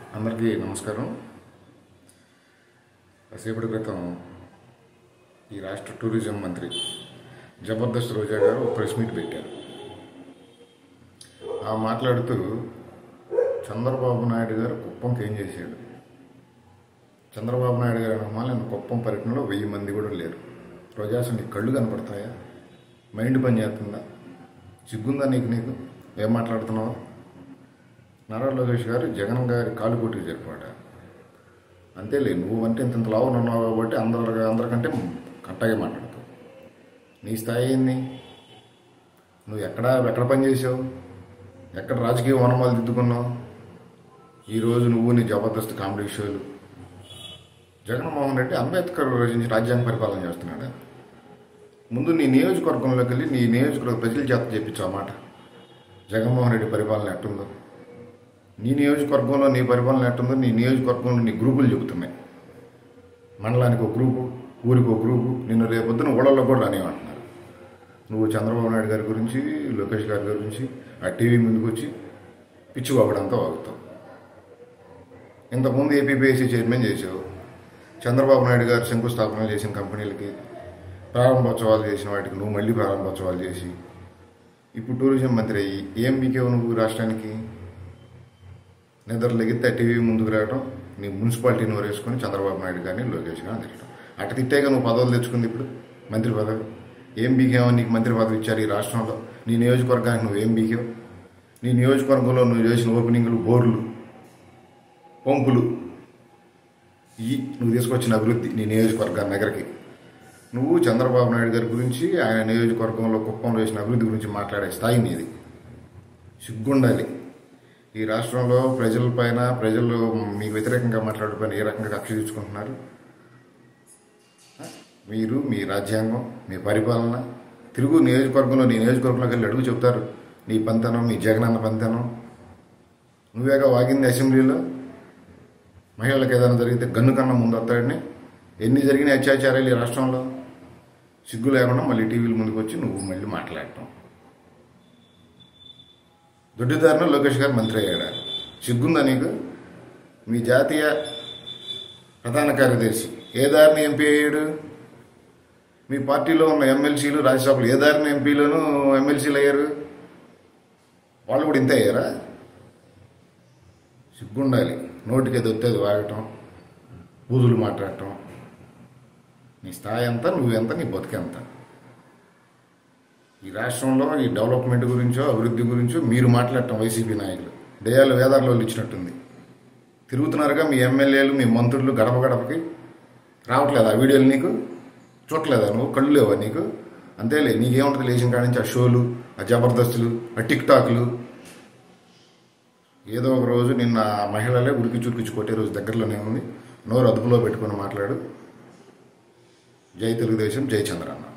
అందరికీ నమస్కారం కాసేపటి క్రితం ఈ రాష్ట్ర టూరిజం మంత్రి జబర్దస్త్ రోజా గారు ఒక ప్రెస్ మీట్ పెట్టారు ఆ మాట్లాడుతూ చంద్రబాబు నాయుడు గారు కుప్పంకి ఏం చేశాడు చంద్రబాబు నాయుడు గారు అనమాల నేను కుప్పం పర్యటనలో వెయ్యి మంది కూడా లేరు రోజాసు నీ కళ్ళు కనపడతాయా మైండ్ పని చేస్తుందా సిగ్గుందా నీకు నీకు ఏం మాట్లాడుతున్నావు నారా లోకేష్ గారు జగన్ గారి కాలు కొట్టుకు జరిపాడ అంతేలే నువ్వు అంటే ఇంత ఇంత లావు ఉన్నావు కాబట్టి అందరు అందరికంటే కట్టగా మాట్లాడతావు నీ స్థాయి ఏంది నువ్వు ఎక్కడ ఎక్కడ పని చేసావు ఎక్కడ రాజకీయ వనమాలు దిద్దుకున్నావు ఈరోజు నువ్వు నీ జబర్దస్త్ కామెడీ షోలు జగన్మోహన్ రెడ్డి అంబేద్కర్ రచించి రాజ్యాంగ పరిపాలన చేస్తున్నాడు ముందు నీ నియోజకవర్గంలోకి వెళ్ళి నీ నియోజకవర్గ ప్రజల చేత చెప్పించు ఆ మాట జగన్మోహన్ రెడ్డి పరిపాలన ఎట్టుందో నీ నియోజకవర్గంలో నీ పరిపాలన ఎట్టుందో నీ నియోజకవర్గంలో నీ గ్రూపులు చెబుతున్నాయి మండలానికి ఒక గ్రూపు ఊరికి ఒక గ్రూపు నిన్ను రేపొద్దున ఊళ్ళల్లో కూడా రానివ్వంటున్నారు నువ్వు చంద్రబాబు నాయుడు గారి గురించి లోకేష్ గారి గురించి ఆ టీవీ ముందుకు వచ్చి పిచ్చి వాగడంతో వాగుతావు ఇంతకుముందు ఏపీపీఎస్సీ చైర్మన్ చేసావు చంద్రబాబు నాయుడు గారు శంకుస్థాపన చేసిన కంపెనీలకి ప్రారంభోత్సవాలు చేసిన వాటికి నువ్వు మళ్ళీ ప్రారంభోత్సవాలు చేసి ఇప్పుడు టూరిజం మంత్రి అయ్యి ఏం మీకేవు నువ్వు రాష్ట్రానికి నిద్ర లెగితే టీవీ ముందుకు రావడం నీ మున్సిపాలిటీ నోరు వేసుకొని చంద్రబాబు నాయుడు గారిని లోకేష్ గారిని తిట్టడం అటు తిట్టాక నువ్వు పదవులు తెచ్చుకుంది ఇప్పుడు మంత్రి పదవి ఏం బీకేమో నీకు మంత్రి పదవి ఇచ్చారు ఈ రాష్ట్రంలో నీ నియోజకవర్గానికి నువ్వు ఏం బీకావు నీ నియోజకవర్గంలో నువ్వు చేసిన ఓపెనింగ్లు బోర్లు పంపులు ఈ నువ్వు తీసుకొచ్చిన అభివృద్ధి నీ నియోజకవర్గ నగరకి నువ్వు చంద్రబాబు నాయుడు గారి గురించి ఆయన నియోజకవర్గంలో కుప్పంలో చేసిన అభివృద్ధి గురించి మాట్లాడే స్థాయి నీది సిగ్గుండాలి ఈ రాష్ట్రంలో ప్రజలపైన ప్రజలు మీకు వ్యతిరేకంగా మాట్లాడుపైన ఏ రకంగా కక్ష తీర్చుకుంటున్నారు మీరు మీ రాజ్యాంగం మీ పరిపాలన తిరుగు నియోజకవర్గంలో నీ నియోజకవర్గంలోకి వెళ్ళి అడుగు చెప్తారు నీ పంతనం మీ జగనన్న పంతనం నువ్వేగా వాగింది అసెంబ్లీలో మహిళలకు ఏదైనా జరిగితే గన్ను కన్నా ముందు వస్తాడని ఎన్ని జరిగిన అత్యాచారాలు ఈ రాష్ట్రంలో సిగ్గు లేకుండా మళ్ళీ టీవీల ముందుకు వచ్చి నువ్వు మళ్ళీ మాట్లాడటం దొడ్డిదారిన లోకేష్ గారు మంత్రి అయ్యాడు సిగ్గుందా నీకు మీ జాతీయ ప్రధాన కార్యదర్శి ఏ దారిని ఎంపీ అయ్యాడు మీ పార్టీలో ఉన్న ఎమ్మెల్సీలు రాజ్యసభలు ఏ దారిని ఎంపీలను ఎమ్మెల్సీలు అయ్యారు వాళ్ళు కూడా ఇంతే అయ్యారా సిగ్గుండాలి నోటికి దొత్తేది వాగటం బూదులు మాట్లాడటం నీ స్థాయి ఎంత నువ్వెంత నీ బతికెంత ఈ రాష్ట్రంలో ఈ డెవలప్మెంట్ గురించో అభివృద్ధి గురించో మీరు మాట్లాడటం వైసీపీ నాయకులు దయాలు వేదాల్లో ఇచ్చినట్టుంది తిరుగుతున్నారుగా మీ ఎమ్మెల్యేలు మీ మంత్రులు గడప గడపకి రావట్లేదా ఆ వీడియోలు నీకు చూడలేదా నువ్వు కళ్ళు లేవా నీకు అంతేలే నీకేముంటుంది లేచిన కాడి నుంచి ఆ షోలు ఆ జబర్దస్తులు ఆ టిక్ టాక్లు ఏదో ఒక రోజు నిన్న ఆ మహిళలే ఉరికి చురికిచ్చి కొట్టే రోజు దగ్గరలోనే ఉంది నోరు అదుపులో పెట్టుకొని మాట్లాడు జై తెలుగుదేశం జై చంద్రన్న